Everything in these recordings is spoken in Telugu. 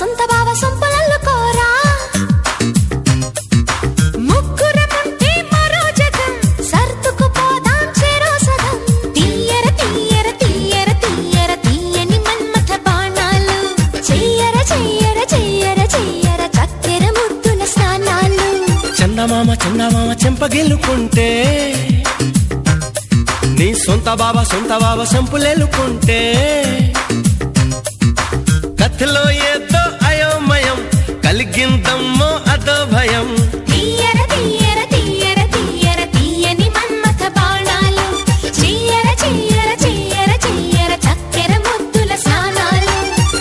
సొంత బావ సొంపలల్లుకోరా ముగ్గురముంటే మరో జగం సర్దుకు పోదాం చెరో సగం తీయర తీయర తీయర తీయర తీయని మన్మథ బాణాలు చెయ్యర చెయ్యర చెయ్యర చెయ్యర చక్కెర ముద్దుల స్నానాలు చందమామ చందమామ చెంపగిల్లుకుంటే నీ సొంత బాబా సొంత బాబా సంపులేలుకుంటే కథలో ఏదో అయోమయం కలిగిందమ్మో అదో భయం తీయర తీయర తీయర తీయర తీయని మన్మథ బాణాలు చెయ్యర చెయ్యర చెయ్యర చెయ్యర చక్కెర ముద్దుల స్నానాలు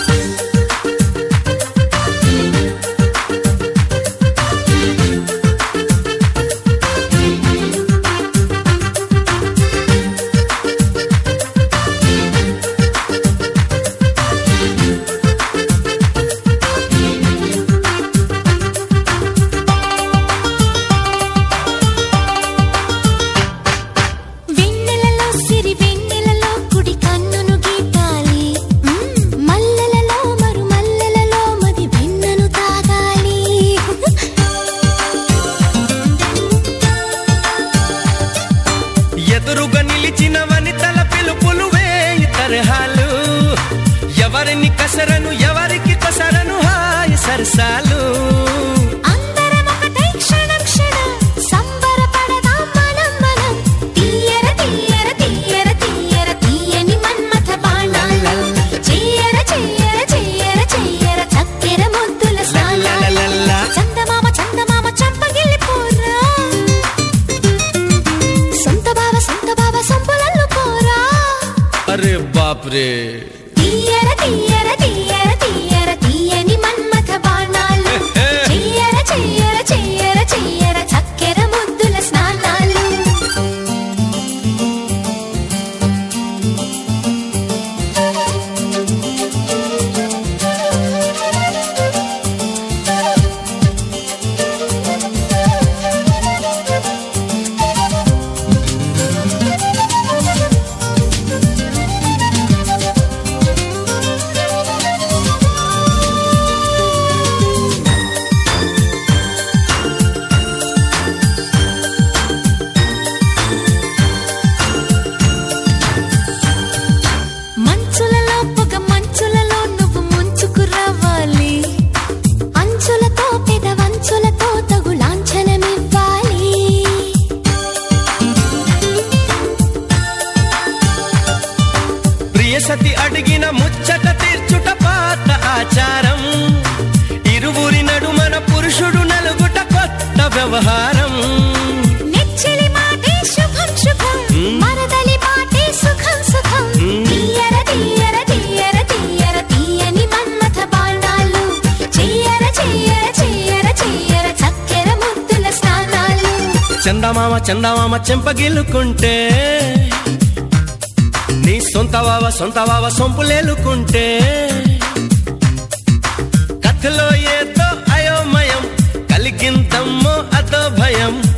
వెన్నెలలో సిరి వెన్నెలలో కుడి కన్నును గీతాలి మ్మ్. మల్లెలలో మరు మల్లెలలో మది వెన్నను తాగాలి ఎదురుగా నిలిచిన వనితల పిలుపులు వేయి తరహాలు ఎవరిని కసరను ఎవరికి కసరను హాయి సరసాలు అందరం ఒకటై క్షణం క్షణం సంబరపడదాం మనం మనం తీయర తీయర తీయర తీయర తీయని మన్మథ బాణాలు చెయ్యర చెయ్యర చెయ్యర చెయ్యర చక్కెర ముద్దుల స్నానాలు లలలలలా. చందమామ చందమామ చంపగిల్లిపోరా సొంత బావ సొంత బావ సొంపులల్లుకోరా అరే బాప్రే తీయర తీయర తీయర తీయర తీయని మన్మథ బాణాలు చెయ్యర చెయ్యర చెయ్యర చెయ్యర చక్కెర ముద్దుల స్నానాలు మంచులలో పొగ మంచులలో నువ్వు ముంచుకు రావాలి అంచులతో పెదవంచులతో తగు లాంఛనమివ్వాలి ప్రియసతి అడిగిన ముచ్చట తీర్చుట పాత ఆచారం ఇరువురి నడుమన పురుషుడు నలుగుట కొత్త వ్యవహారం నెచ్చిలి మాటే శుభం శుభం మరదలి మాటే సుఖం సుఖం తీయర తీయర తీయర తీయర తీయని మన్మథ బాణాలు చెయ్యర చెయ్యర చెయ్యర చెయ్యర చక్కెర ముద్దుల స్నానాలు చందమామ చందమామ చెంపగిల్లుకుంటే నీ సొంత బావ సొంత బావ సొంపులేలుకుంటే కథలో ఏదో అయోమయం కలిగిందమ్మో అదో భయం